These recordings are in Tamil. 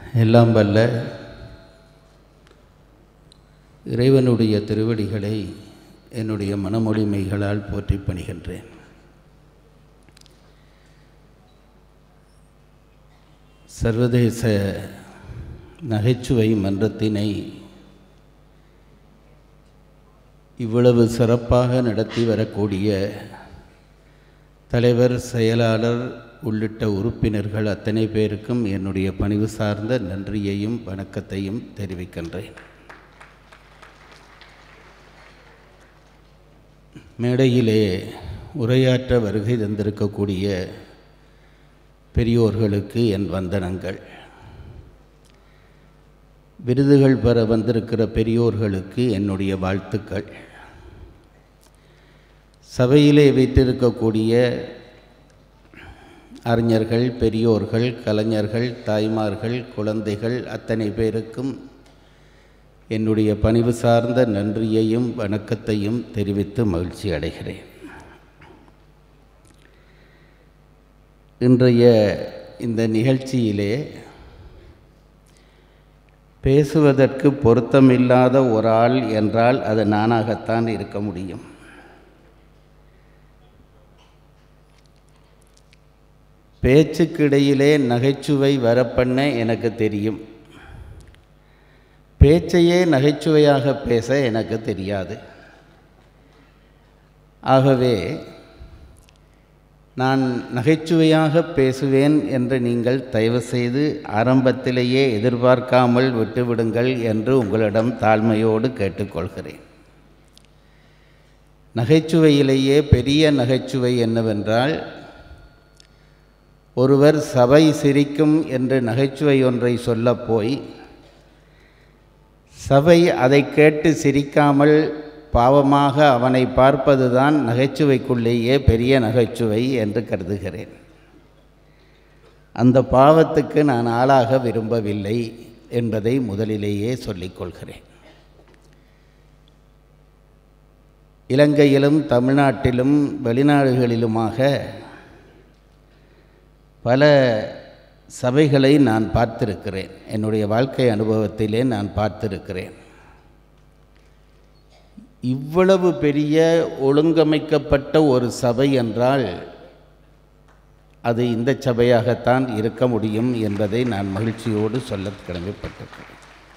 எல்லாம் வல்ல இறைவனுடைய திருவடிகளை என்னுடைய மனமொழிமைகளால் போற்றி பணிகின்றேன் சர்வதேச நகைச்சுவை மன்றத்தினை இவ்வளவு சிறப்பாக நடத்தி வரக்கூடிய தலைவர் செயலாளர் உள்ளிட்ட உறுப்பினர்கள் அத்தனை பேருக்கும் என்னுடைய பணிவு சார்ந்த நன்றியையும் வணக்கத்தையும் தெரிவிக்கின்றேன் மேடையிலே உரையாற்ற வருகை தந்திருக்கக்கூடிய பெரியோர்களுக்கு என் வந்தனங்கள் விருதுகள் பெற வந்திருக்கிற பெரியோர்களுக்கு என்னுடைய வாழ்த்துக்கள் சபையிலே வைத்திருக்கக்கூடிய அறிஞர்கள் பெரியோர்கள் கலைஞர்கள் தாய்மார்கள் குழந்தைகள் அத்தனை பேருக்கும் என்னுடைய பணிவு சார்ந்த நன்றியையும் வணக்கத்தையும் தெரிவித்து மகிழ்ச்சி அடைகிறேன் இன்றைய இந்த நிகழ்ச்சியிலே பேசுவதற்கு பொருத்தமில்லாத ஒரு ஆள் என்றால் அது நானாகத்தான் இருக்க முடியும் பேச்சுக்கிடையிலே நகைச்சுவை வரப்பண்ண எனக்கு தெரியும் பேச்சையே நகைச்சுவையாக பேச எனக்கு தெரியாது ஆகவே நான் நகைச்சுவையாக பேசுவேன் என்று நீங்கள் தயவுசெய்து ஆரம்பத்திலேயே எதிர்பார்க்காமல் விட்டுவிடுங்கள் என்று உங்களிடம் தாழ்மையோடு கேட்டுக்கொள்கிறேன் நகைச்சுவையிலேயே பெரிய நகைச்சுவை என்னவென்றால் ஒருவர் சபை சிரிக்கும் என்று நகைச்சுவை ஒன்றை சொல்லப் போய் சபை அதை கேட்டு சிரிக்காமல் பாவமாக அவனை பார்ப்பதுதான் நகைச்சுவைக்குள்ளேயே பெரிய நகைச்சுவை என்று கருதுகிறேன் அந்த பாவத்துக்கு நான் ஆளாக விரும்பவில்லை என்பதை முதலிலேயே சொல்லிக்கொள்கிறேன் இலங்கையிலும் தமிழ்நாட்டிலும் வெளிநாடுகளிலுமாக பல சபைகளை நான் பார்த்திருக்கிறேன் என்னுடைய வாழ்க்கை அனுபவத்திலே நான் பார்த்திருக்கிறேன் இவ்வளவு பெரிய ஒழுங்கமைக்கப்பட்ட ஒரு சபை என்றால் அது இந்த சபையாகத்தான் இருக்க முடியும் என்பதை நான் மகிழ்ச்சியோடு சொல்ல கடமைப்பட்டிருக்கிறேன்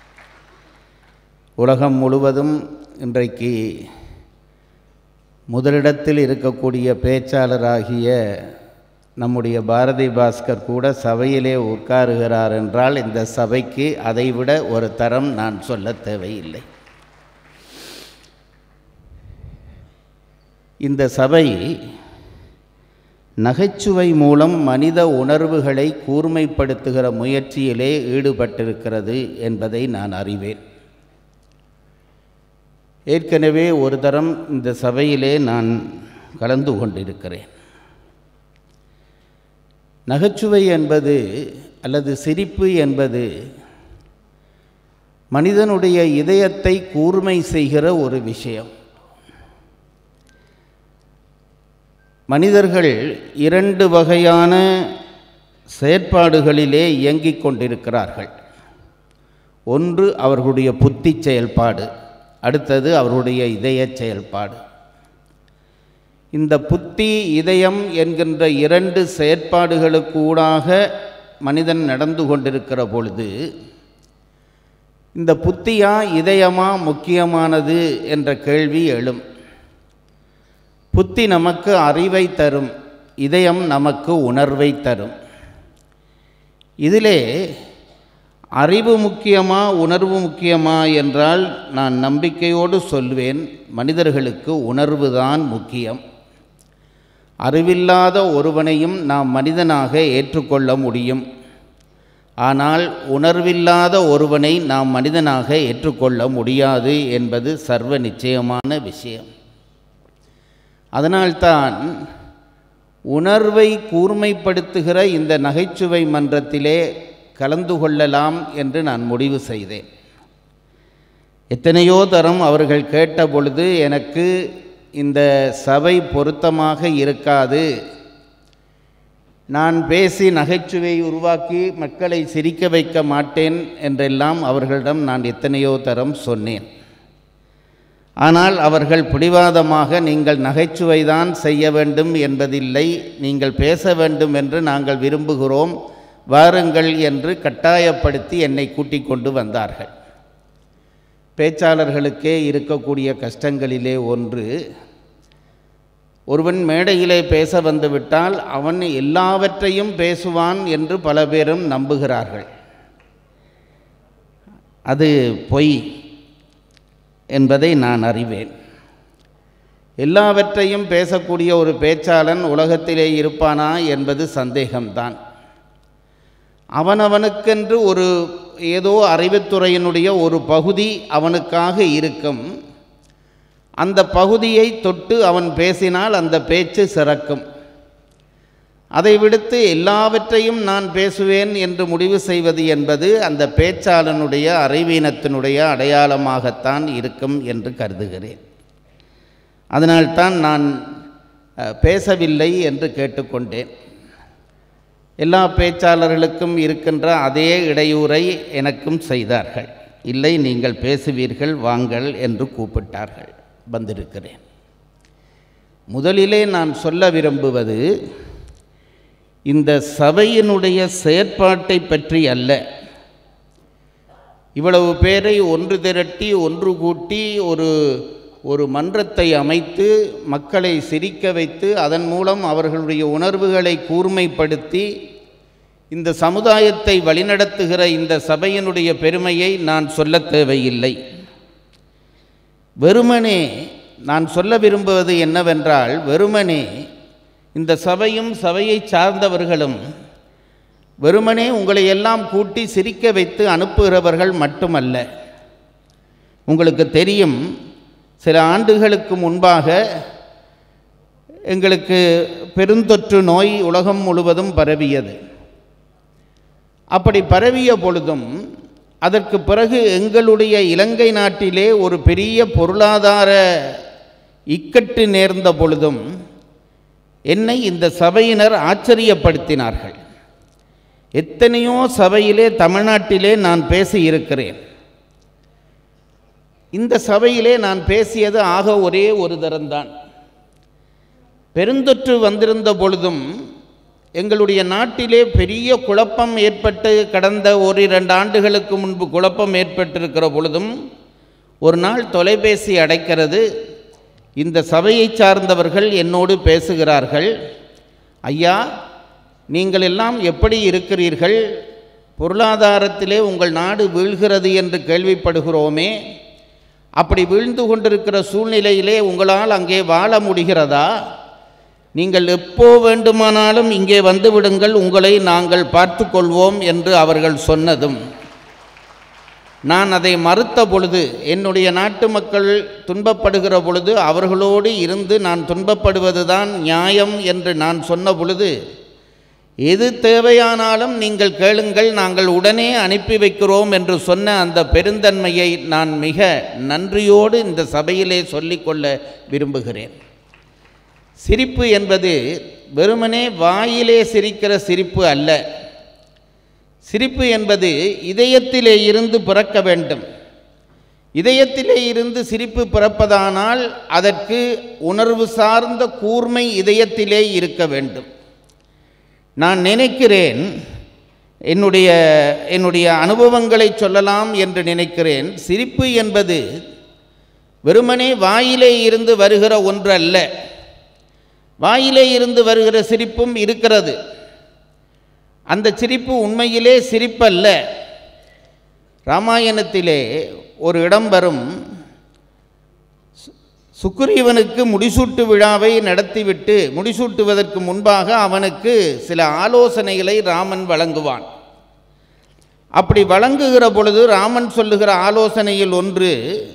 உலகம் முழுவதும் இன்றைக்கு முதலிடத்தில் இருக்கக்கூடிய பேச்சாளராகிய நம்முடைய பாரதி பாஸ்கர் கூட சபையிலே உட்காருகிறார் என்றால் இந்த சபைக்கு அதைவிட ஒரு தரம் நான் சொல்ல தேவையில்லை இந்த சபை நகைச்சுவை மூலம் மனித உணர்வுகளை கூர்மைப்படுத்துகிற முயற்சியிலே ஈடுபட்டிருக்கிறது என்பதை நான் அறிவேன் ஏற்கனவே ஒரு தரம் இந்த சபையிலே நான் கலந்து கொண்டிருக்கிறேன் நகைச்சுவை என்பது அல்லது சிரிப்பு என்பது மனிதனுடைய இதயத்தை கூர்மை செய்கிற ஒரு விஷயம் மனிதர்கள் இரண்டு வகையான செயற்பாடுகளிலே இயங்கிக் கொண்டிருக்கிறார்கள் ஒன்று அவர்களுடைய புத்தி செயல்பாடு அடுத்தது அவர்களுடைய இதய செயல்பாடு இந்த புத்தி இதயம் என்கின்ற இரண்டு செயற்பாடுகளுக்கூடாக மனிதன் நடந்து கொண்டிருக்கிற பொழுது இந்த புத்தியா இதயமா முக்கியமானது என்ற கேள்வி எழும் புத்தி நமக்கு அறிவை தரும் இதயம் நமக்கு உணர்வை தரும் இதிலே அறிவு முக்கியமா உணர்வு முக்கியமா என்றால் நான் நம்பிக்கையோடு சொல்வேன் மனிதர்களுக்கு உணர்வு தான் முக்கியம் அறிவில்லாத ஒருவனையும் நாம் மனிதனாக ஏற்றுக்கொள்ள முடியும் ஆனால் உணர்வில்லாத ஒருவனை நாம் மனிதனாக ஏற்றுக்கொள்ள முடியாது என்பது சர்வ நிச்சயமான விஷயம் அதனால்தான் உணர்வை கூர்மைப்படுத்துகிற இந்த நகைச்சுவை மன்றத்திலே கலந்து கொள்ளலாம் என்று நான் முடிவு செய்தேன் எத்தனையோ தரம் அவர்கள் கேட்ட பொழுது எனக்கு இந்த சபை பொருத்தமாக இருக்காது நான் பேசி நகைச்சுவை உருவாக்கி மக்களை சிரிக்க வைக்க மாட்டேன் என்றெல்லாம் அவர்களிடம் நான் எத்தனையோ தரம் சொன்னேன் ஆனால் அவர்கள் பிடிவாதமாக நீங்கள் நகைச்சுவைதான் செய்ய வேண்டும் என்பதில்லை நீங்கள் பேச வேண்டும் என்று நாங்கள் விரும்புகிறோம் வாருங்கள் என்று கட்டாயப்படுத்தி என்னை கூட்டிக் கொண்டு வந்தார்கள் பேச்சாளர்களுக்கே இருக்கக்கூடிய கஷ்டங்களிலே ஒன்று ஒருவன் மேடையிலே பேச வந்துவிட்டால் அவன் எல்லாவற்றையும் பேசுவான் என்று பல பேரும் நம்புகிறார்கள் அது பொய் என்பதை நான் அறிவேன் எல்லாவற்றையும் பேசக்கூடிய ஒரு பேச்சாளன் உலகத்திலே இருப்பானா என்பது சந்தேகம்தான் அவனவனுக்கென்று ஒரு ஏதோ அறிவுத்துறையினுடைய ஒரு பகுதி அவனுக்காக இருக்கும் அந்த பகுதியை தொட்டு அவன் பேசினால் அந்த பேச்சு சிறக்கும் அதை விடுத்து எல்லாவற்றையும் நான் பேசுவேன் என்று முடிவு செய்வது என்பது அந்த பேச்சாளனுடைய அறிவீனத்தினுடைய அடையாளமாகத்தான் இருக்கும் என்று கருதுகிறேன் அதனால்தான் நான் அஹ், பேசவில்லை என்று கேட்டுக்கொண்டேன் எல்லா பேச்சாளர்களுக்கும் இருக்கின்ற அதே இடையூறை எனக்கும் செய்தார்கள் இல்லை நீங்கள் பேசுவீர்கள் வாங்கள் என்று கூப்பிட்டார்கள் வந்திருக்கிறேன் முதலிலே நான் சொல்ல விரும்புவது இந்த சபையினுடைய செயற்பாட்டை பற்றி அல்ல இவ்வளவு பேரை ஒன்று திரட்டி ஒன்று கூட்டி ஒரு ஒரு மன்றத்தை அமைத்து மக்களை சிரிக்க வைத்து அதன் மூலம் அவர்களுடைய உணர்வுகளை கூர்மைப்படுத்தி இந்த சமுதாயத்தை வழிநடத்துகிற இந்த சபையினுடைய பெருமையை நான் சொல்லத் தேவையில்லை வெறுமனே நான் சொல்ல விரும்புவது என்னவென்றால் வெறுமனே இந்த சபையும் சபையை சார்ந்தவர்களும் வெறுமனே உங்களை எல்லாம் கூட்டி சிரிக்க வைத்து அனுப்புகிறவர்கள் மட்டுமல்ல உங்களுக்கு தெரியும் சில ஆண்டுகளுக்கு முன்பாக எங்களுக்கு பெருந்தொற்று நோய் உலகம் முழுவதும் பரவியது அப்படி பரவிய பொழுதும் அதற்கு பிறகு எங்களுடைய இலங்கை நாட்டிலே ஒரு பெரிய பொருளாதார இக்கட்டு நேர்ந்த பொழுதும் என்னை இந்த சபையினர் ஆச்சரியப்படுத்தினார்கள் எத்தனையோ சபையிலே தமிழ்நாட்டிலே நான் பேசியிருக்கிறேன் இந்த சபையிலே நான் பேசியது ஆக ஒரே ஒரு தரம்தான் பெருந்தொற்று வந்திருந்த பொழுதும் எங்களுடைய நாட்டிலே பெரிய குழப்பம் ஏற்பட்டு கடந்த ஒரு இரண்டு ஆண்டுகளுக்கு முன்பு குழப்பம் ஏற்பட்டிருக்கிற பொழுதும் ஒரு நாள் தொலைபேசி அடைக்கிறது இந்த சபையை சார்ந்தவர்கள் என்னோடு பேசுகிறார்கள் ஐயா நீங்கள் எல்லாம் எப்படி இருக்கிறீர்கள் பொருளாதாரத்திலே உங்கள் நாடு வீழ்கிறது என்று கேள்விப்படுகிறோமே அப்படி வீழ்ந்து கொண்டிருக்கிற சூழ்நிலையிலே உங்களால் அங்கே வாழ முடிகிறதா நீங்கள் எப்போ வேண்டுமானாலும் இங்கே வந்து விடுங்கள் உங்களை நாங்கள் பார்த்து கொள்வோம் என்று அவர்கள் சொன்னதும் நான் அதை மறுத்த பொழுது என்னுடைய நாட்டு மக்கள் துன்பப்படுகிற பொழுது அவர்களோடு இருந்து நான் துன்பப்படுவதுதான் நியாயம் என்று நான் சொன்ன பொழுது எது தேவையானாலும் நீங்கள் கேளுங்கள் நாங்கள் உடனே அனுப்பி வைக்கிறோம் என்று சொன்ன அந்த பெருந்தன்மையை நான் மிக நன்றியோடு இந்த சபையிலே சொல்லிக்கொள்ள விரும்புகிறேன் சிரிப்பு என்பது வெறுமனே வாயிலே சிரிக்கிற சிரிப்பு அல்ல சிரிப்பு என்பது இதயத்திலே இருந்து பிறக்க வேண்டும் இதயத்திலே இருந்து சிரிப்பு பிறப்பதானால் அதற்கு உணர்வு சார்ந்த கூர்மை இதயத்திலே இருக்க வேண்டும் நான் நினைக்கிறேன் என்னுடைய என்னுடைய அனுபவங்களை சொல்லலாம் என்று நினைக்கிறேன் சிரிப்பு என்பது வெறுமனே வாயிலே இருந்து வருகிற ஒன்று அல்ல வாயிலே இருந்து வருகிற சிரிப்பும் இருக்கிறது அந்த சிரிப்பு உண்மையிலே சிரிப்பல்ல ராமாயணத்திலே ஒரு இடம் வரும் சு- சுக்ரீவனுக்கு முடிசூட்டு விழாவை நடத்திவிட்டு முடிசூட்டுவதற்கு முன்பாக அவனுக்கு சில ஆலோசனைகளை ராமன் வழங்குவான் அப்படி வழங்குகிற பொழுது ராமன் சொல்லுகிற ஆலோசனையில் ஒன்று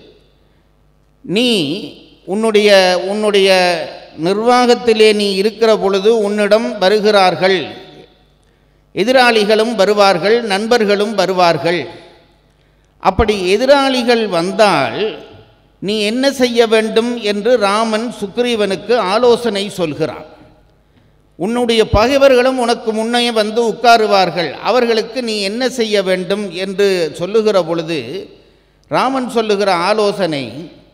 நீ உன்னுடைய உன்னுடைய நிர்வாகத்திலே நீ இருக்கிற பொழுது உன்னிடம் வருகிறார்கள் எதிராளிகளும் வருவார்கள் நண்பர்களும் வருவார்கள் அப்படி எதிராளிகள் வந்தால் நீ என்ன செய்ய வேண்டும் என்று ராமன் சுக்ரீவனுக்கு ஆலோசனை சொல்கிறான் உன்னுடைய பகைவர்களும் உனக்கு முன்னே வந்து உட்காருவார்கள் அவர்களுக்கு நீ என்ன செய்ய வேண்டும் என்று சொல்லுகிற பொழுது ராமன் சொல்லுகிற ஆலோசனை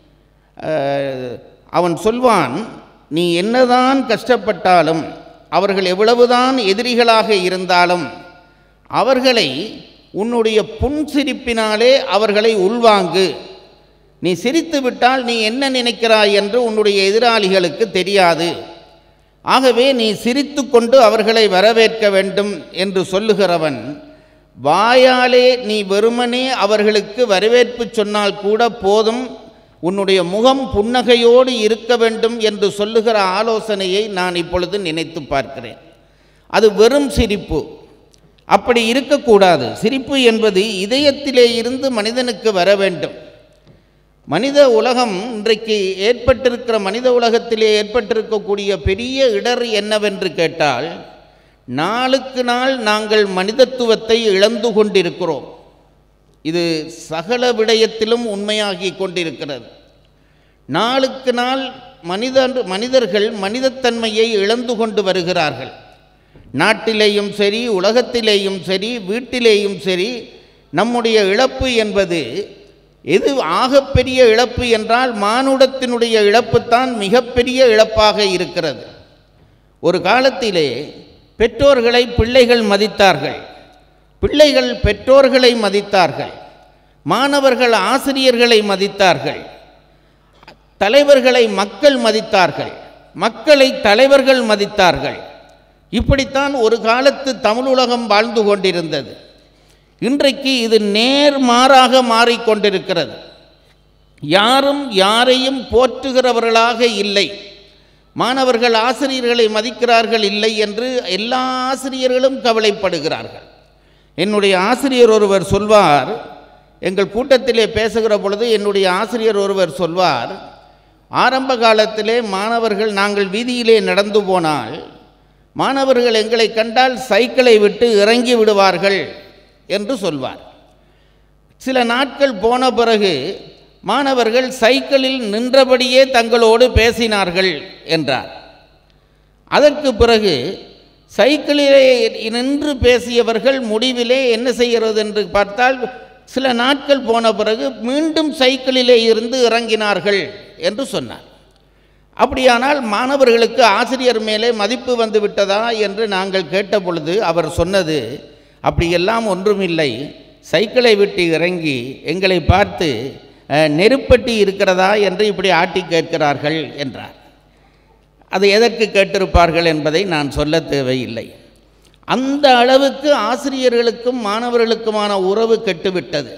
அஹ், அவன் சொல்வான் நீ என்னதான் கஷ்டப்பட்டாலும் அவர்கள் எவ்வளவுதான் எதிரிகளாக இருந்தாலும் அவர்களை உன்னுடைய புன்சிரிப்பினாலே அவர்களை உள்வாங்கு நீ சிரித்து விட்டால் நீ என்ன நினைக்கிறாய் என்று உன்னுடைய எதிராளிகளுக்கு தெரியாது ஆகவே நீ சிரித்து கொண்டு அவர்களை வரவேற்க வேண்டும் என்று சொல்லுகிறவன் வாயாலே நீ வெறுமனே அவர்களுக்கு வரவேற்பு சொன்னால் கூட போதும் உன்னுடைய முகம் புன்னகையோடு இருக்க வேண்டும் என்று சொல்லுகிற ஆலோசனையை நான் இப்பொழுது நினைத்து பார்க்கிறேன் அது வெறும் சிரிப்பு அப்படி இருக்கக்கூடாது சிரிப்பு என்பது இதயத்திலே இருந்து மனிதனுக்கு வர வேண்டும் மனித உலகம் இன்றைக்கு ஏற்பட்டிருக்கிற மனித உலகத்திலே ஏற்பட்டிருக்கக்கூடிய பெரிய இடர் என்னவென்று கேட்டால் நாளுக்கு நாள் நாங்கள் மனிதத்துவத்தை இழந்து கொண்டிருக்கிறோம் இது சகல விடயத்திலும் உண்மையாகி கொண்டிருக்கிறது நாளுக்கு நாள் மனிதர் மனிதர்கள் மனிதத்தன்மையை இழந்து கொண்டு வருகிறார்கள் நாட்டிலேயும் சரி உலகத்திலேயும் சரி வீட்டிலேயும் சரி நம்முடைய இழப்பு என்பது எது ஆகப்பெரிய இழப்பு என்றால் மானுடத்தினுடைய இழப்புத்தான் மிகப்பெரிய இழப்பாக இருக்கிறது ஒரு காலத்திலே பெற்றோர்களை பிள்ளைகள் மதித்தார்கள் பிள்ளைகள் பெற்றோர்களை மதித்தார்கள் மாணவர்கள் ஆசிரியர்களை மதித்தார்கள் தலைவர்களை மக்கள் மதித்தார்கள் மக்களை தலைவர்கள் மதித்தார்கள் இப்படித்தான் ஒரு காலத்து தமிழுலகம் வாழ்ந்து கொண்டிருந்தது இன்றைக்கு இது நேர்மாறாக மாறிக்கொண்டிருக்கிறது யாரும் யாரையும் போற்றுகிறவர்களாக இல்லை மாணவர்கள் ஆசிரியர்களை மதிக்கிறார்கள் இல்லை என்று எல்லா ஆசிரியர்களும் கவலைப்படுகிறார்கள் என்னுடைய ஆசிரியர் ஒருவர் சொல்வார் எங்கள் கூட்டத்திலே பேசுகிற பொழுது என்னுடைய ஆசிரியர் ஒருவர் சொல்வார் ஆரம்ப காலத்திலே மாணவர்கள் நாங்கள் வீதியிலே நடந்து போனால் மாணவர்கள் எங்களை கண்டால் சைக்கிளை விட்டு இறங்கி விடுவார்கள் என்று சொல்வார் சில நாட்கள் போன பிறகு மாணவர்கள் சைக்கிளில் நின்றபடியே தங்களோடு பேசினார்கள் என்றார் அதற்கு பிறகு சைக்கிளிலே நின்று பேசியவர்கள் முடிவிலே என்ன செய்கிறது என்று பார்த்தால் சில நாட்கள் போன பிறகு மீண்டும் சைக்கிளிலே இருந்து இறங்கினார்கள் என்று சொன்னார் அப்படியானால் மாணவர்களுக்கு ஆசிரியர் மேலே மதிப்பு வந்து விட்டதா என்று நாங்கள் கேட்ட பொழுது அவர் சொன்னது அப்படியெல்லாம் ஒன்றுமில்லை சைக்கிளை விட்டு இறங்கி எங்களை பார்த்து அஹ், நெருப்பட்டி இருக்கிறதா என்று இப்படி ஆட்டி கேட்கிறார்கள் என்றார் அது எதற்கு கேட்டிருப்பார்கள் என்பதை நான் சொல்ல தேவையில்லை அந்த அளவுக்கு ஆசிரியர்களுக்கும் மாணவர்களுக்குமான உறவு கெட்டுவிட்டது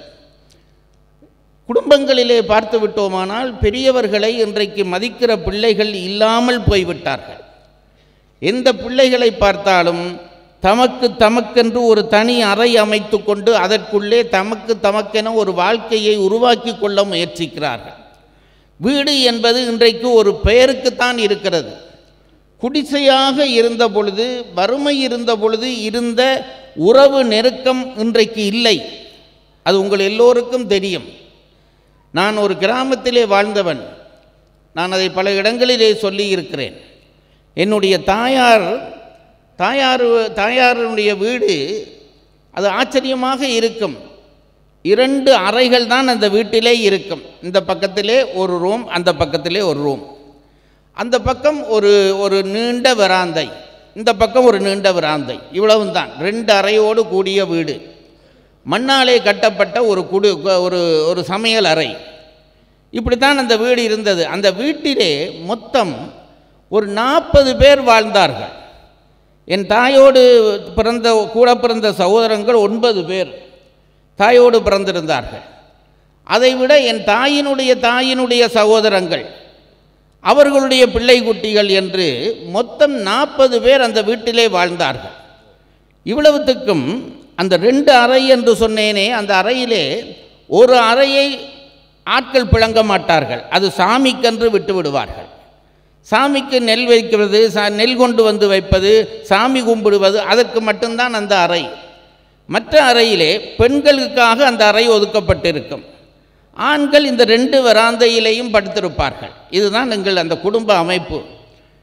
குடும்பங்களிலே பார்த்து விட்டோமானால் பெரியவர்களை இன்றைக்கு மதிக்கிற பிள்ளைகள் இல்லாமல் போய்விட்டார்கள் எந்த பிள்ளைகளை பார்த்தாலும் தமக்கு தமக்கென்று ஒரு தனி அறை அமைத்து கொண்டு அதற்குள்ளே தமக்கு தமக்கென ஒரு வாழ்க்கையை உருவாக்கி கொள்ள முயற்சிக்கிறார்கள் வீடு என்பது இன்றைக்கு ஒரு பெயருக்குத்தான் இருக்கிறது குடிசையாக இருந்த பொழுது வறுமை இருந்த பொழுது இருந்த உறவு நெருக்கம் இன்றைக்கு இல்லை அது உங்கள் எல்லோருக்கும் தெரியும் நான் ஒரு கிராமத்திலே வாழ்ந்தவன் நான் அதை பல இடங்களிலே சொல்லி இருக்கிறேன் என்னுடைய தாயார் தாயார் தாயாருடைய வீடு அது ஆச்சரியமாக இருக்கும் இரண்டு அறைகள் தான் அந்த வீட்டிலே இருக்கும் இந்த பக்கத்திலே ஒரு ரூம் அந்த பக்கத்திலே ஒரு ரூம் அந்த பக்கம் ஒரு ஒரு நீண்ட வராந்தை இந்த பக்கம் ஒரு நீண்ட வராந்தை இவ்வளவும் தான் ரெண்டு அறையோடு கூடிய வீடு மண்ணாலே கட்டப்பட்ட ஒரு குடு ஒரு ஒரு சமையல் அறை இப்படித்தான் அந்த வீடு இருந்தது அந்த வீட்டிலே மொத்தம் ஒரு நாற்பது பேர் வாழ்ந்தார்கள் என் தாயோடு பிறந்த கூட பிறந்த சகோதரங்கள் ஒன்பது பேர் தாயோடு பிறந்திருந்தார்கள் அதைவிட என் தாயினுடைய தாயினுடைய சகோதரங்கள் அவர்களுடைய பிள்ளை குட்டிகள் என்று மொத்தம் நாற்பது பேர் அந்த வீட்டிலே வாழ்ந்தார்கள் இவ்வளவுத்துக்கும் அந்த ரெண்டு அறை என்று சொன்னேனே அந்த அறையிலே ஒரு அறையை ஆட்கள் பிழங்க மாட்டார்கள் அது சாமிக்கென்று விட்டு விடுவார்கள் சாமிக்கு நெல் வைக்கிறது சா நெல் கொண்டு வந்து வைப்பது சாமி கும்பிடுவது அதற்கு மட்டும்தான் அந்த அறை மற்ற அறையிலே பெண்களுக்காக அந்த அறை ஒதுக்கப்பட்டிருக்கும் ஆண்கள் இந்த ரெண்டு வராந்தையிலேயும் படுத்திருப்பார்கள் இதுதான் எங்கள் அந்த குடும்ப அமைப்பு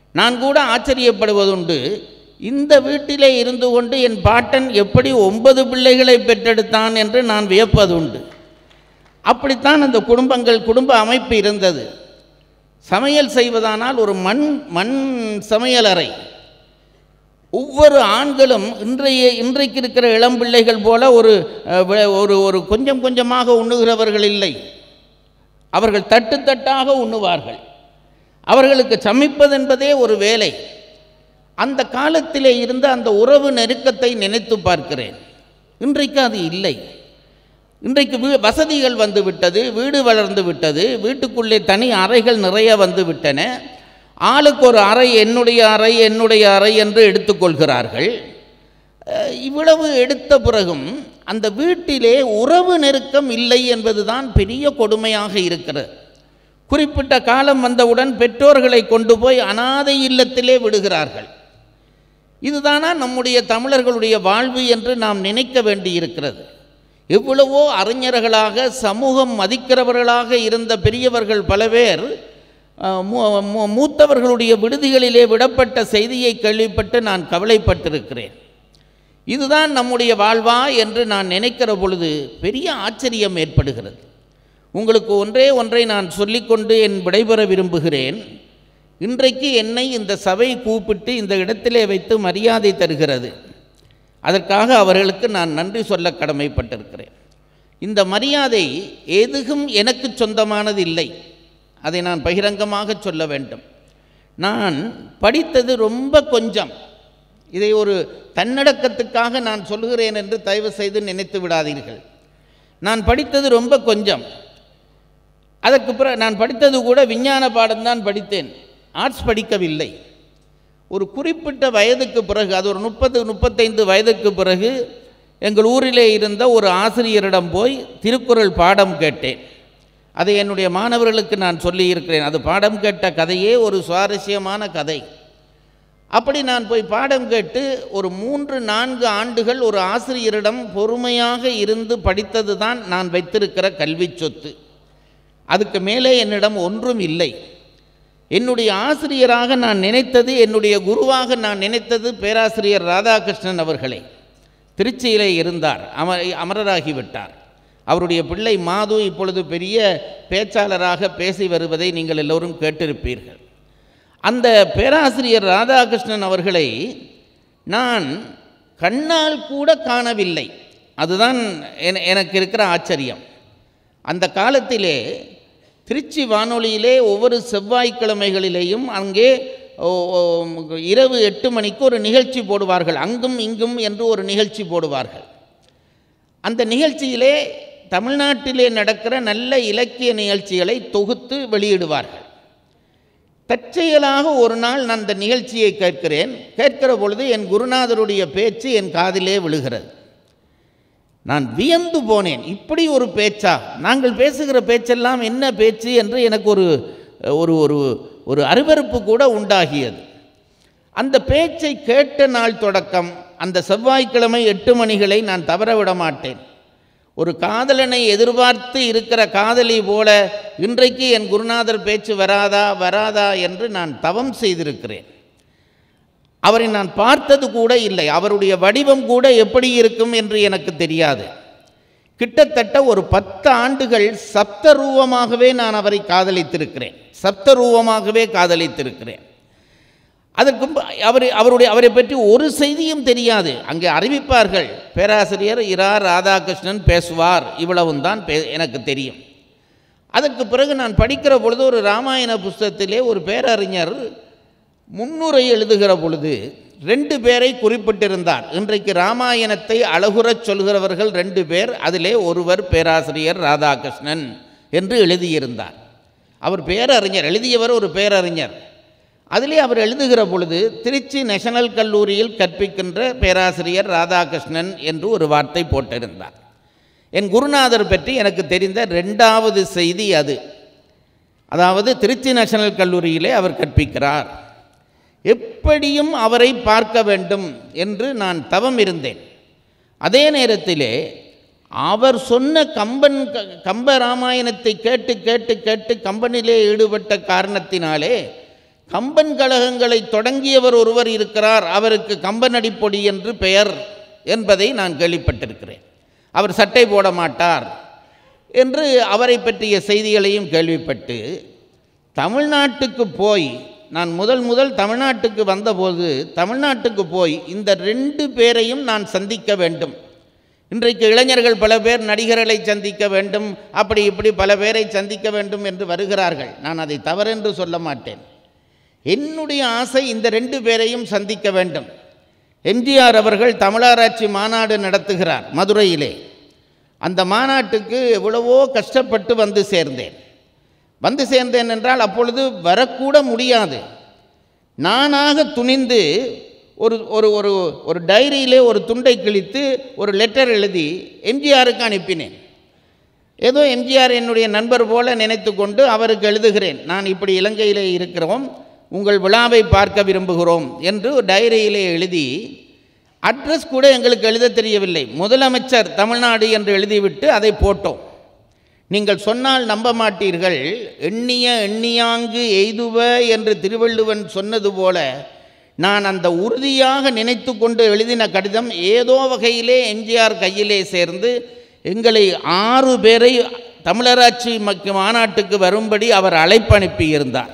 நான் கூட ஆச்சரியப்படுவதுண்டு இந்த வீட்டிலே இருந்து கொண்டு என் பாட்டன் எப்படி ஒன்பது பிள்ளைகளை பெற்றெடுத்தான் என்று நான் வியப்பதுண்டு அப்படித்தான் அந்த குடும்பங்கள் குடும்ப அமைப்பு இருந்தது சமையல் செய்வதானால் ஒரு மண் மண் சமையலறை ஒவ்வொரு ஆண்களும் இன்றைய இன்றைக்கு இருக்கிற இளம் பிள்ளைகள் போல ஒரு அஹ், வி- ஒரு ஒரு கொஞ்சம் கொஞ்சமாக உண்ணுகிறவர்கள் இல்லை அவர்கள் தட்டு தட்டாக உண்ணுவார்கள் அவர்களுக்கு சமைப்பது என்பதே ஒரு வேலை அந்த காலத்திலே இருந்த அந்த உறவு நெருக்கத்தை நினைத்து பார்க்கிறேன் இன்றைக்கு அது இல்லை இன்றைக்கு வீ வசதிகள் வந்து விட்டது வீடு வளர்ந்து விட்டது வீட்டுக்குள்ளே தனி அறைகள் நிறைய வந்து விட்டன ஆளுக்கு ஒரு அறை என்னுடைய அறை என்னுடைய அறை என்று எடுத்துக்கொள்கிறார்கள் அஹ், இவ்வளவு எடுத்த பிறகும் அந்த வீட்டிலே உறவு நெருக்கம் இல்லை என்பதுதான் பெரிய கொடுமையாக இருக்கிறது குறிப்பிட்ட காலம் வந்தவுடன் பெற்றோர்களை கொண்டு போய் அனாதை இல்லத்திலே விடுகிறார்கள் இதுதானா நம்முடைய தமிழர்களுடைய வாழ்வு என்று நாம் நினைக்க வேண்டியிருக்கிறது எவ்வளவோ அறிஞர்களாக சமூகம் மதிக்கிறவர்களாக இருந்த பெரியவர்கள் பல பேர் அஹ், மூ- மூ- மூத்தவர்களுடைய விடுதிகளிலே விடப்பட்ட செய்தியை கேள்விப்பட்டு நான் கவலைப்பட்டிருக்கிறேன் இதுதான் நம்முடைய வாழ்வா என்று நான் நினைக்கிற பொழுது பெரிய ஆச்சரியம் ஏற்படுகிறது உங்களுக்கு ஒன்றே ஒன்றை நான் சொல்லிக்கொண்டு என் விடைபெற விரும்புகிறேன் இன்றைக்கு என்னை இந்த சபை கூப்பிட்டு இந்த இடத்திலே வைத்து மரியாதை தருகிறது அதற்காக அவர்களுக்கு நான் நன்றி சொல்ல கடமைப்பட்டிருக்கிறேன் இந்த மரியாதை எதுகும் எனக்கு சொந்தமானது இல்லை அதை நான் பகிரங்கமாக சொல்ல வேண்டும் நான் படித்தது ரொம்ப கொஞ்சம் இதை ஒரு தன்னடக்கத்துக்காக நான் சொல்லுகிறேன் என்று தயவு செய்து நினைத்து விடாதீர்கள் நான் படித்தது ரொம்ப கொஞ்சம் அதற்கு பிறகு நான் படித்தது கூட விஞ்ஞான பாடம்தான் படித்தேன் ஆர்ட்ஸ் படிக்கவில்லை ஒரு குறிப்பிட்ட வயதுக்கு பிறகு அது ஒரு முப்பது முப்பத்தைந்து வயதுக்கு பிறகு எங்கள் ஊரிலே இருந்த ஒரு ஆசிரியரிடம் போய் திருக்குறள் பாடம் கேட்டேன் அதை என்னுடைய மாணவர்களுக்கு நான் சொல்லியிருக்கிறேன் அது பாடம் கேட்ட கதையே ஒரு சுவாரஸ்யமான கதை அப்படி நான் போய் பாடம் கேட்டு ஒரு மூன்று நான்கு ஆண்டுகள் ஒரு ஆசிரியரிடம் பொறுமையாக இருந்து படித்தது தான் நான் வைத்திருக்கிற கல்விச் சொத்து அதுக்கு மேலே என்னிடம் ஒன்றும் இல்லை என்னுடைய ஆசிரியராக நான் நினைத்தது என்னுடைய குருவாக நான் நினைத்தது பேராசிரியர் ராதாகிருஷ்ணன் அவர்களே திருச்சியிலே இருந்தார் அம அமரராகிவிட்டார் அவருடைய பிள்ளை மாது இப்பொழுது பெரிய பேச்சாளராக பேசி வருவதை நீங்கள் எல்லோரும் கேட்டிருப்பீர்கள் அந்த பேராசிரியர் ராதாகிருஷ்ணன் அவர்களை நான் கண்ணால் கூட காணவில்லை அதுதான் என- எனக்கு இருக்கிற ஆச்சரியம் அந்த காலத்திலே திருச்சி வானொலியிலே ஒவ்வொரு செவ்வாய்க்கிழமைகளிலேயும் அங்கே ஓ, ஓ, இரவு எட்டு மணிக்கு ஒரு நிகழ்ச்சி போடுவார்கள் அங்கும் இங்கும் என்று ஒரு நிகழ்ச்சி போடுவார்கள் அந்த நிகழ்ச்சியிலே தமிழ்நாட்டிலே நடக்கிற நல்ல இலக்கிய நிகழ்ச்சிகளை தொகுத்து வெளியிடுவார்கள் தற்செயலாக ஒரு நாள் நான் அந்த நிகழ்ச்சியை கேட்கிறேன் கேட்கிற பொழுது என் குருநாதருடைய பேச்சு என் காதிலே விழுகிறது நான் வியந்து போனேன் இப்படி ஒரு பேச்சா நாங்கள் பேசுகிற பேச்செல்லாம் என்ன பேச்சு என்று எனக்கு ஒரு ஒரு ஒரு ஒரு அருவருப்பு கூட உண்டாகியது அந்த பேச்சை கேட்ட நாள் தொடக்கம் அந்த செவ்வாய்க்கிழமை எட்டு மணிகளை நான் தவற விட மாட்டேன் ஒரு காதலனை எதிர்பார்த்து இருக்கிற காதலி போல இன்றைக்கு என் குருநாதர் பேச்சு வராதா வராதா என்று நான் தவம் செய்திருக்கிறேன் அவரை நான் பார்த்தது கூட இல்லை அவருடைய வடிவம் கூட எப்படி இருக்கும் என்று எனக்கு தெரியாது கிட்டத்தட்ட ஒரு பத்து ஆண்டுகள் சப்த ரூபமாகவே நான் அவரை காதலித்திருக்கிறேன் சப்த ரூபமாகவே காதலித்திருக்கிறேன் அதற்கு மு- அவர் அவருடைய அவரை பற்றி ஒரு செய்தியும் தெரியாது அங்கே அறிவிப்பார்கள் பேராசிரியர் இரா ராதாகிருஷ்ணன் பேசுவார் இவ்வளவும் தான் பே எனக்கு தெரியும் அதற்கு பிறகு நான் படிக்கிற பொழுது ஒரு ராமாயண புஸ்தகத்திலே ஒரு பேரறிஞர் முன்னுரை எழுதுகிற பொழுது ரெண்டு பேரை குறிப்பிட்டிருந்தார் இன்றைக்கு ராமாயணத்தை அழகுறச் சொல்கிறவர்கள் ரெண்டு பேர் அதிலே ஒருவர் பேராசிரியர் ராதாகிருஷ்ணன் என்று எழுதியிருந்தார் அவர் பேரறிஞர் எழுதியவர் ஒரு பேரறிஞர் அதிலே அவர் எழுதுகிற பொழுது திருச்சி நேஷனல் கல்லூரியில் கற்பிக்கின்ற பேராசிரியர் ராதாகிருஷ்ணன் என்று ஒரு வார்த்தை போட்டிருந்தார் என் குருநாதர் பற்றி எனக்கு தெரிந்த ரெண்டாவது செய்தி அது அதாவது திருச்சி நேஷனல் கல்லூரியிலே அவர் கற்பிக்கிறார் எப்படியும் அவரை பார்க்க வேண்டும் என்று நான் தவம் இருந்தேன் அதே நேரத்திலே அவர் சொன்ன கம்பன் க- கம்ப ராமாயணத்தை கேட்டு கேட்டு கேட்டு கம்பனிலே ஈடுபட்ட காரணத்தினாலே கம்பன் கழகங்களை தொடங்கியவர் ஒருவர் இருக்கிறார் அவருக்கு கம்பன் அடிப்பொடி என்று பெயர் என்பதை நான் கேள்விப்பட்டிருக்கிறேன் அவர் சட்டை போட மாட்டார் என்று அவரை பற்றிய செய்திகளையும் கேள்விப்பட்டு தமிழ்நாட்டுக்கு போய் நான் முதல் முதல் தமிழ்நாட்டுக்கு வந்தபோது தமிழ்நாட்டுக்கு போய் இந்த ரெண்டு பேரையும் நான் சந்திக்க வேண்டும் இன்றைக்கு இளைஞர்கள் பல பேர் நடிகர்களை சந்திக்க வேண்டும் அப்படி இப்படி பல பேரை சந்திக்க வேண்டும் என்று வருகிறார்கள் நான் அதை தவறென்று சொல்ல மாட்டேன் என்னுடைய ஆசை இந்த ரெண்டு பேரையும் சந்திக்க வேண்டும் எம்ஜிஆர் அவர்கள் தமிழராட்சி மாநாடு நடத்துகிறார் மதுரையிலே அந்த மாநாட்டுக்கு எவ்வளவோ கஷ்டப்பட்டு வந்து சேர்ந்தேன் வந்து சேர்ந்தேன் என்றால் அப்பொழுது வரக்கூட முடியாது நானாக துணிந்து ஒரு ஒரு ஒரு ஒரு டைரியிலே ஒரு துண்டை கிழித்து ஒரு லெட்டர் எழுதி எம்ஜிஆருக்கு அனுப்பினேன் ஏதோ எம்ஜிஆர் என்னுடைய நண்பர் போல நினைத்து கொண்டு அவருக்கு எழுதுகிறேன் நான் இப்படி இலங்கையிலே இருக்கிறோம் உங்கள் விழாவை பார்க்க விரும்புகிறோம் என்று டைரியிலே எழுதி அட்ரஸ் கூட எங்களுக்கு எழுத தெரியவில்லை முதலமைச்சர் தமிழ்நாடு என்று எழுதிவிட்டு அதை போட்டோம் நீங்கள் சொன்னால் நம்ப மாட்டீர்கள் எண்ணிய எண்ணியாங்கு எய்துவ என்று திருவள்ளுவன் சொன்னது போல நான் அந்த உறுதியாக நினைத்து கொண்டு எழுதின கடிதம் ஏதோ வகையிலே எம்ஜிஆர் கையிலே சேர்ந்து எங்களை ஆறு பேரை தமிழராட்சி மக்கு மாநாட்டுக்கு வரும்படி அவர் அழைப்பு அனுப்பியிருந்தார்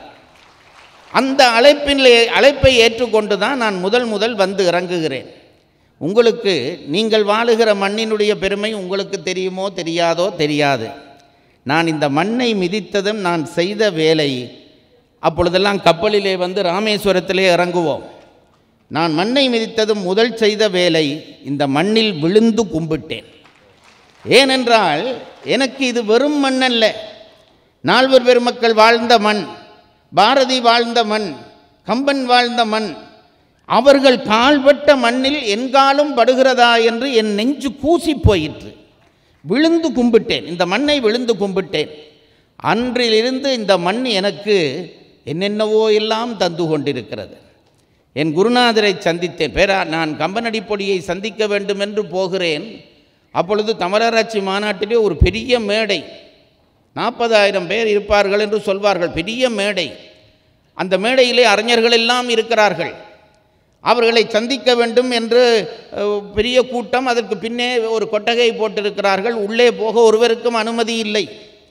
அந்த அழைப்பிலே அழைப்பை ஏற்றுக்கொண்டு தான் நான் முதல் முதல் வந்து இறங்குகிறேன் உங்களுக்கு நீங்கள் வாழுகிற மண்ணினுடைய பெருமை உங்களுக்கு தெரியுமோ தெரியாதோ தெரியாது நான் இந்த மண்ணை மிதித்ததும் நான் செய்த வேலை அப்பொழுதெல்லாம் கப்பலிலே வந்து ராமேஸ்வரத்திலே இறங்குவோம் நான் மண்ணை மிதித்ததும் முதல் செய்த வேலை இந்த மண்ணில் விழுந்து கும்பிட்டேன் ஏனென்றால் எனக்கு இது வெறும் மண் அல்ல நால்வர் பெருமக்கள் வாழ்ந்த மண் பாரதி வாழ்ந்த மண் கம்பன் வாழ்ந்த மண் அவர்கள் கால்பட்ட மண்ணில் என்காலும் படுகிறதா என்று என் நெஞ்சு கூசி போயிற்று விழுந்து கும்பிட்டேன் இந்த மண்ணை விழுந்து கும்பிட்டேன் அன்றிலிருந்து இந்த மண் எனக்கு என்னென்னவோ எல்லாம் தந்து கொண்டிருக்கிறது என் குருநாதரை சந்தித்தேன் பேரா நான் கம்பனடி பொடியை சந்திக்க வேண்டும் என்று போகிறேன் அப்பொழுது தமிழராட்சி மாநாட்டிலே ஒரு பெரிய மேடை நாற்பதாயிரம் பேர் இருப்பார்கள் என்று சொல்வார்கள் பெரிய மேடை அந்த மேடையிலே அறிஞர்கள் எல்லாம் இருக்கிறார்கள் அவர்களை சந்திக்க வேண்டும் என்று அஹ், பெரிய கூட்டம் அதற்கு பின்னே ஒரு கொட்டகை போட்டிருக்கிறார்கள் உள்ளே போக ஒருவருக்கும் அனுமதி இல்லை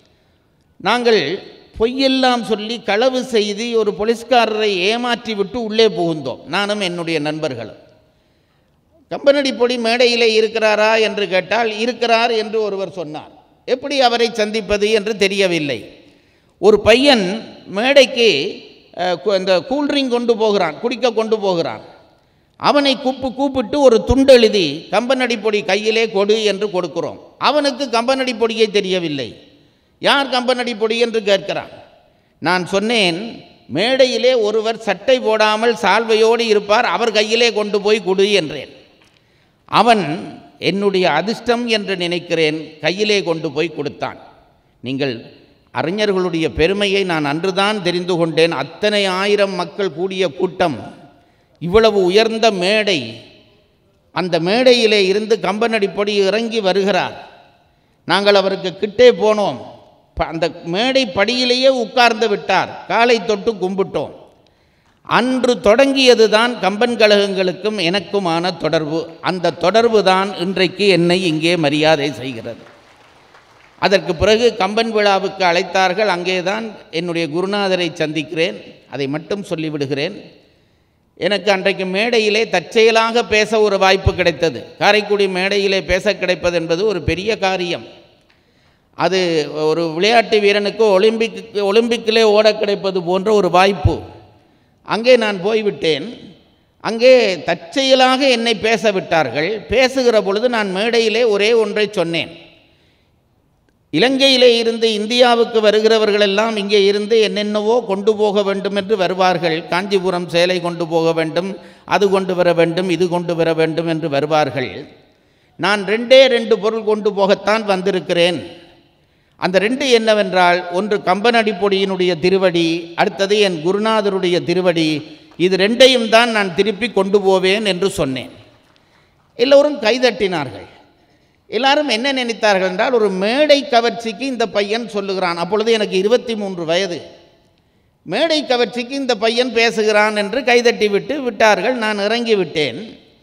நாங்கள் பொய்யெல்லாம் சொல்லி களவு செய்து ஒரு போலீஸ்காரரை ஏமாற்றி விட்டு உள்ளே புகுந்தோம் நானும் என்னுடைய நண்பர்களும் கம்பனடி பொடி மேடையிலே இருக்கிறாரா என்று கேட்டால் இருக்கிறார் என்று ஒருவர் சொன்னார் எப்படி அவரை சந்திப்பது என்று தெரியவில்லை ஒரு பையன் மேடைக்கு அஹ், கு- இந்த கூல்ட்ரிங்க் கொண்டு போகிறான் குடிக்க கொண்டு போகிறான் அவனை கூப்பு கூப்பிட்டு ஒரு துண்டு எழுதி கம்பனடி பொடி கையிலே கொடு என்று கொடுக்கிறோம் அவனுக்கு கம்பனடி பொடியை தெரியவில்லை யார் கம்பனடி பொடி என்று கேட்கிறான் நான் சொன்னேன் மேடையிலே ஒருவர் சட்டை போடாமல் சால்வையோடு இருப்பார் அவர் கையிலே கொண்டு போய் கொடு என்றேன் அவன் என்னுடைய அதிர்ஷ்டம் என்று நினைக்கிறேன் கையிலே கொண்டு போய் கொடுத்தான் நீங்கள் அறிஞர்களுடைய பெருமையை நான் அன்றுதான் தெரிந்து கொண்டேன் அத்தனை ஆயிரம் மக்கள் கூடிய கூட்டம் இவ்வளவு உயர்ந்த மேடை அந்த மேடையிலே இருந்து கம்பனடிப்படி இறங்கி வருகிறார் நாங்கள் அவருக்கு கிட்டே போனோம் ப- அந்த மேடை படியிலேயே உட்கார்ந்து விட்டார் காலை தொட்டு கும்பிட்டோம் அன்று தொடங்கியது தான் கம்பன் கழகங்களுக்கும் எனக்குமான தொடர்பு அந்த தொடர்பு தான் இன்றைக்கு என்னை இங்கே மரியாதை செய்கிறது அதற்கு பிறகு கம்பன் விழாவுக்கு அழைத்தார்கள் அங்கே தான் என்னுடைய குருநாதரை சந்திக்கிறேன் அதை மட்டும் சொல்லிவிடுகிறேன் எனக்கு அன்றைக்கு மேடையிலே தற்செயலாக பேச ஒரு வாய்ப்பு கிடைத்தது காரைக்குடி மேடையிலே பேச கிடைப்பது என்பது ஒரு பெரிய காரியம் அது ஒரு விளையாட்டு வீரனுக்கு ஒலிம்பிக் ஒலிம்பிக்கிலே ஓட கிடைப்பது போன்ற ஒரு வாய்ப்பு அங்கே நான் போய்விட்டேன் அங்கே தற்செயலாக என்னை பேச விட்டார்கள் பேசுகிற பொழுது நான் மேடையிலே ஒரே ஒன்றை சொன்னேன் இலங்கையிலே இருந்து இந்தியாவுக்கு வருகிறவர்கள் எல்லாம் இங்கே இருந்து என்னென்னவோ கொண்டு போக வேண்டும் என்று வருவார்கள் காஞ்சிபுரம் சேலை கொண்டு போக வேண்டும் அது கொண்டு வர வேண்டும் இது கொண்டு வர வேண்டும் என்று வருவார்கள் நான் ரெண்டே ரெண்டு பொருள் கொண்டு போகத்தான் வந்திருக்கிறேன் அந்த ரெண்டு என்னவென்றால் ஒன்று கம்பனடி பொடியினுடைய திருவடி அடுத்தது என் குருநாதருடைய திருவடி இது ரெண்டையும் தான் நான் திருப்பி கொண்டு போவேன் என்று சொன்னேன் எல்லோரும் கைதட்டினார்கள் எல்லாரும் என்ன நினைத்தார்கள் என்றால் ஒரு மேடை கவர்ச்சிக்கு இந்த பையன் சொல்லுகிறான் அப்பொழுது எனக்கு இருபத்தி மூன்று வயது மேடை கவர்ச்சிக்கு இந்த பையன் பேசுகிறான் என்று கைதட்டி விட்டு விட்டார்கள் நான் இறங்கி விட்டேன்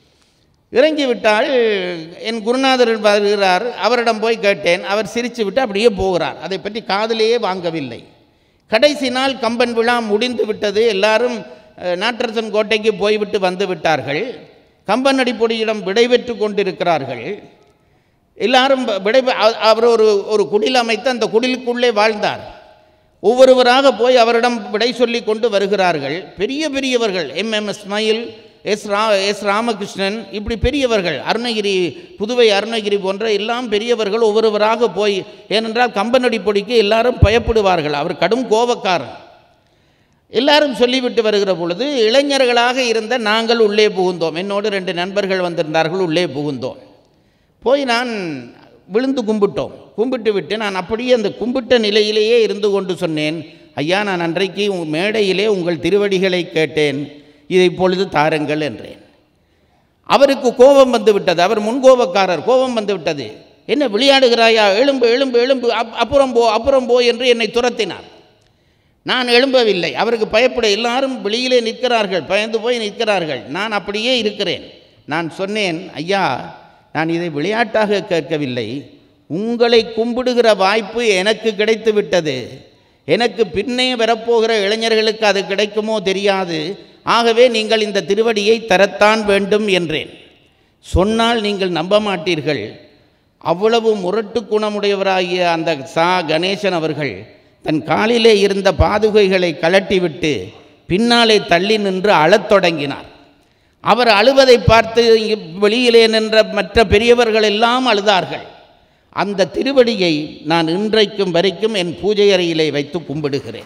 இறங்கி விட்டால் என் குருநாதர் வருகிறார் அவரிடம் போய் கேட்டேன் அவர் சிரித்து விட்டு அப்படியே போகிறார் அதை பற்றி காதிலேயே வாங்கவில்லை கடைசி நாள் கம்பன் விழா முடிந்து விட்டது எல்லாரும் அஹ், நாட்டரசன் கோட்டைக்கு போய்விட்டு வந்து விட்டார்கள் கம்பன் அடிப்பொடியிடம் விடைபெற்று கொண்டிருக்கிறார்கள் எல்லாரும் வ- விடை அ- அவர் ஒரு ஒரு குடில் அமைத்து அந்த குடிலுக்குள்ளே வாழ்ந்தார் ஒவ்வொருவராக போய் அவரிடம் விடை சொல்லி கொண்டு வருகிறார்கள் பெரிய பெரியவர்கள் எம் எம் இஸ்மாயில் எஸ் ரா எஸ் ராமகிருஷ்ணன் இப்படி பெரியவர்கள் அருணகிரி புதுவை அருணகிரி போன்ற எல்லாம் பெரியவர்கள் ஒவ்வொருவராக போய் ஏனென்றால் கம்பனடி பொடிக்கு எல்லாரும் பயப்படுவார்கள் அவர் கடும் கோபக்காரன் எல்லாரும் சொல்லிவிட்டு வருகிற பொழுது இளைஞர்களாக இருந்த நாங்கள் உள்ளே புகுந்தோம் என்னோடு ரெண்டு நண்பர்கள் வந்திருந்தார்கள் உள்ளே புகுந்தோம் போய் நான் விழுந்து கும்பிட்டோம் கும்பிட்டு விட்டு நான் அப்படியே அந்த கும்பிட்ட நிலையிலேயே இருந்து கொண்டு சொன்னேன் ஐயா நான் அன்றைக்கு உங்கள் மேடையிலே உங்கள் திருவடிகளை கேட்டேன் இதை இப்பொழுது தாருங்கள் என்றேன் அவருக்கு கோபம் வந்து விட்டது அவர் முன்கோபக்காரர் கோபம் வந்து விட்டது என்ன விளையாடுகிறாயா எழும்பு எழும்பு எழும்பு அப் அப்புறம் போ அப்புறம் போ என்று என்னை துரத்தினார் நான் எழும்பவில்லை அவருக்கு பயப்பட எல்லாரும் வெளியிலே நிற்கிறார்கள் பயந்து போய் நிற்கிறார்கள் நான் அப்படியே இருக்கிறேன் நான் சொன்னேன் ஐயா நான் இதை விளையாட்டாக கேட்கவில்லை உங்களை கும்பிடுகிற வாய்ப்பு எனக்கு கிடைத்து விட்டது எனக்கு பின்னே வரப்போகிற இளைஞர்களுக்கு அது கிடைக்குமோ தெரியாது ஆகவே நீங்கள் இந்த திருவடியை தரத்தான் வேண்டும் என்றேன் சொன்னால் நீங்கள் நம்ப மாட்டீர்கள் அவ்வளவு முரட்டு குணமுடையவராகிய அந்த சா கணேசன் அவர்கள் தன் காலிலே இருந்த பாதுகைகளை கலட்டிவிட்டு பின்னாலே தள்ளி நின்று அழத் தொடங்கினார் அவர் அழுவதை பார்த்து இங்கு வெளியிலே நின்ற மற்ற பெரியவர்கள் எல்லாம் அழுதார்கள் அந்த திருவடியை நான் இன்றைக்கும் வரைக்கும் என் பூஜை அறையிலே வைத்து கும்பிடுகிறேன்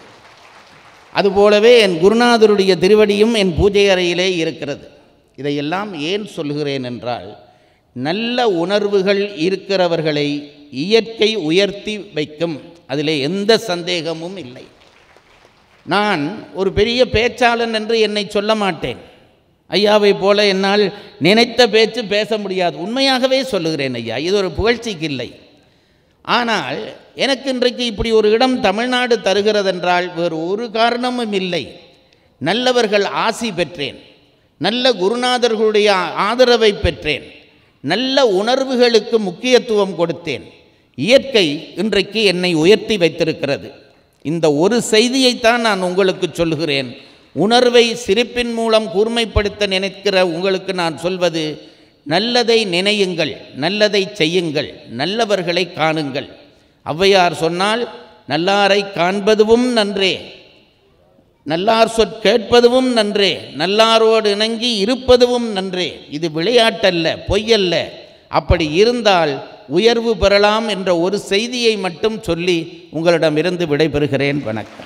அதுபோலவே என் குருநாதருடைய திருவடியும் என் பூஜை அறையிலே இருக்கிறது இதையெல்லாம் ஏன் சொல்கிறேன் என்றால் நல்ல உணர்வுகள் இருக்கிறவர்களை இயற்கை உயர்த்தி வைக்கும் அதிலே எந்த சந்தேகமும் இல்லை நான் ஒரு பெரிய பேச்சாளன் என்று என்னை சொல்ல மாட்டேன் ஐயாவை போல என்னால் நினைத்த பேச்சு பேச முடியாது உண்மையாகவே சொல்லுகிறேன் ஐயா இது ஒரு புகழ்ச்சிக்கு இல்லை ஆனால் எனக்கு இன்றைக்கு இப்படி ஒரு இடம் தமிழ்நாடு தருகிறதென்றால் வேறு ஒரு காரணமும் இல்லை நல்லவர்கள் ஆசி பெற்றேன் நல்ல குருநாதர்களுடைய ஆதரவை பெற்றேன் நல்ல உணர்வுகளுக்கு முக்கியத்துவம் கொடுத்தேன் இயற்கை இன்றைக்கு என்னை உயர்த்தி வைத்திருக்கிறது இந்த ஒரு செய்தியைத்தான் நான் உங்களுக்கு சொல்கிறேன் உணர்வை சிரிப்பின் மூலம் கூர்மைப்படுத்த நினைக்கிற உங்களுக்கு நான் சொல்வது நல்லதை நினையுங்கள் நல்லதை செய்யுங்கள் நல்லவர்களை காணுங்கள் ஔவையார் சொன்னால் நல்லாரை காண்பதுவும் நன்றே நல்லார் சொற் கேட்பதுவும் நன்றே நல்லாரோடு இணங்கி இருப்பதுவும் நன்றே இது விளையாட்டல்ல பொய்யல்ல அப்படி இருந்தால் உயர்வு பெறலாம் என்ற ஒரு செய்தியை மட்டும் சொல்லி உங்களிடமிருந்து விடைபெறுகிறேன் வணக்கம்